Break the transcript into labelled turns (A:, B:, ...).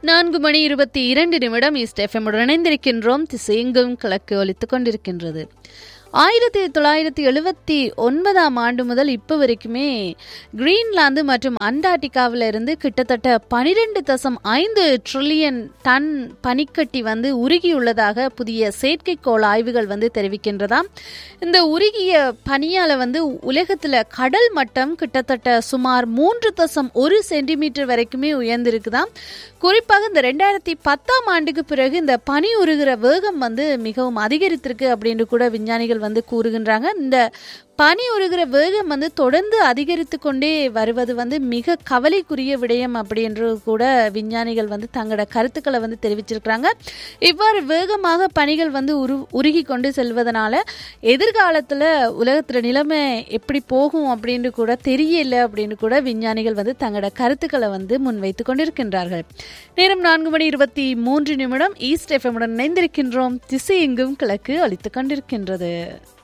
A: நான்கு மணி இருபத்தி இரண்டு நிமிடம் ஈஸ்ட் எஃப்எம்முடன் இணைந்திருக்கின்றோம் திசையெங்கும் கிழக்கு ஒலித்துக் கொண்டிருக்கின்றது ஆயிரத்தி தொள்ளாயிரத்தி எழுபத்தி ஒன்பதாம் ஆண்டு முதல் இப்போ வரைக்குமே கிரீன்லாந்து மற்றும் அண்டார்டிகாவில் இருந்து கிட்டத்தட்ட பனிரெண்டு தசம் ஐந்து ட்ரில்லியன் டன் பனிக்கட்டி வந்து உருகியுள்ளதாக புதிய செயற்கைக்கோள் ஆய்வுகள் வந்து தெரிவிக்கின்றதாம் இந்த உருகிய பனியால் வந்து உலகத்தில் கடல் மட்டம் கிட்டத்தட்ட சுமார் மூன்று தசம் ஒரு சென்டிமீட்டர் வரைக்குமே உயர்ந்திருக்குதாம் குறிப்பாக இந்த ரெண்டாயிரத்தி பத்தாம் ஆண்டுக்கு பிறகு இந்த பனி உருகிற வேகம் வந்து மிகவும் அதிகரித்திருக்கு அப்படின்னு கூட விஞ்ஞானிகள் வந்து கூறுகின்றாங்க இந்த பனி உருகிற வேகம் வந்து தொடர்ந்து அதிகரித்து கொண்டே வருவது வந்து மிக கவலைக்குரிய விடயம் அப்படின்று கூட விஞ்ஞானிகள் வந்து தங்களோட கருத்துக்களை வந்து தெரிவிச்சிருக்கிறாங்க இவ்வாறு வேகமாக பனிகள் வந்து உரு உருகி கொண்டு செல்வதனால எதிர்காலத்தில் உலகத்தில் நிலைமை எப்படி போகும் அப்படின்னு கூட தெரியல அப்படின்னு கூட விஞ்ஞானிகள் வந்து தங்களோட கருத்துக்களை வந்து முன்வைத்து கொண்டிருக்கின்றார்கள் நேரம் நான்கு மணி இருபத்தி மூன்று நிமிடம் ஈஸ்ட் எஃப்எம்முடன் இணைந்திருக்கின்றோம் திசை எங்கும் கிழக்கு அளித்துக் கொண்டிருக்கின்றது